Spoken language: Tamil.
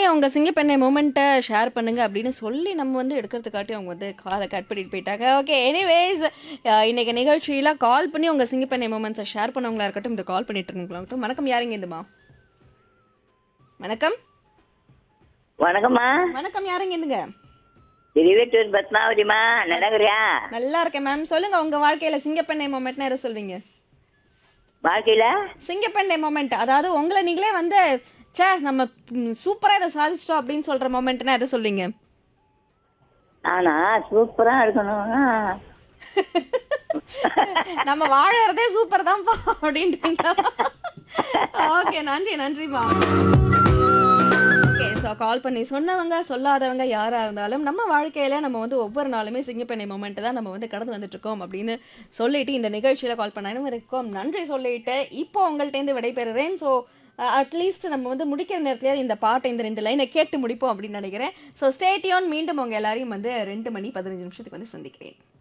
உங்க சிங்கப்பெண்ணை மூமெண்ட்டை ஷேர் பண்ணுங்க அப்படின்னு சொல்லி நம்ம வந்து எடுக்கிறதுக்காட்டி அவங்க வந்து காலை கட் பண்ணிட்டு போயிட்டாங்க ஓகே எனிவேஸ் இன்னைக்கு நிகழ்ச்சியில கால் பண்ணி உங்க சிங்கப்பெண்ணை மூமெண்ட்ஸை ஷேர் பண்ணவங்களா இருக்கட்டும் இந்த கால் பண்ணிட்டு இருக்கவங்களாகட்டும் வணக்கம் யாருங்க இந்துமா வணக்கம் வணக்கம்மா வணக்கம் யாருங்க இருந்துங்க திருவேட்டூர் பத்மாவதிமா நடக்குறியா நல்லா இருக்கேன் மேம் சொல்லுங்க உங்க வாழ்க்கையில சிங்கப்பெண்ணை மூமெண்ட்னா எதை சொல்வீங்க வாழ்க்கையில சிங்கப்பெண்ணை மூமெண்ட் அதாவது உங்களை நீங்களே வந்து ச்சே நம்ம சூப்பரா இதை சாதிச்சிட்டோம் அப்படின்னு சொல்ற மூமெண்ட்னா எதை சொல்வீங்க ஆனா சூப்பரா இருக்கணும்னா நம்ம வாழறதே சூப்பர் தான்ப்பா அப்படின்றீங்களா ஓகே நன்றி நன்றிமா ஓகே ஸோ கால் பண்ணி சொன்னவங்க சொல்லாதவங்க யாரா இருந்தாலும் நம்ம வாழ்க்கையில நம்ம வந்து ஒவ்வொரு நாளுமே சிங்கப்பெண்ணை மொமெண்ட் தான் நம்ம வந்து கடந்து வந்துட்டு இருக்கோம் அப்படின்னு சொல்லிட்டு இந்த நிகழ்ச்சியில கால் பண்ண அனைவருக்கும் நன்றி சொல்லிட்டு இப்போ உங்கள்கிட்ட விடைபெறுறேன் ஸோ அட்லீஸ்ட் நம்ம வந்து முடிக்கிற நேரத்துல இந்த பாட்டை இந்த ரெண்டு லைனை கேட்டு முடிப்போம் அப்படின்னு நினைக்கிறேன் ஸோ ஸ்டேட்டியோன் மீண்டும் உங்க எல்லாரையும் வந்து ரெண்டு மணி பதினஞ்சு நிமிஷத்துக்கு வந்து சந்திக்கிறேன்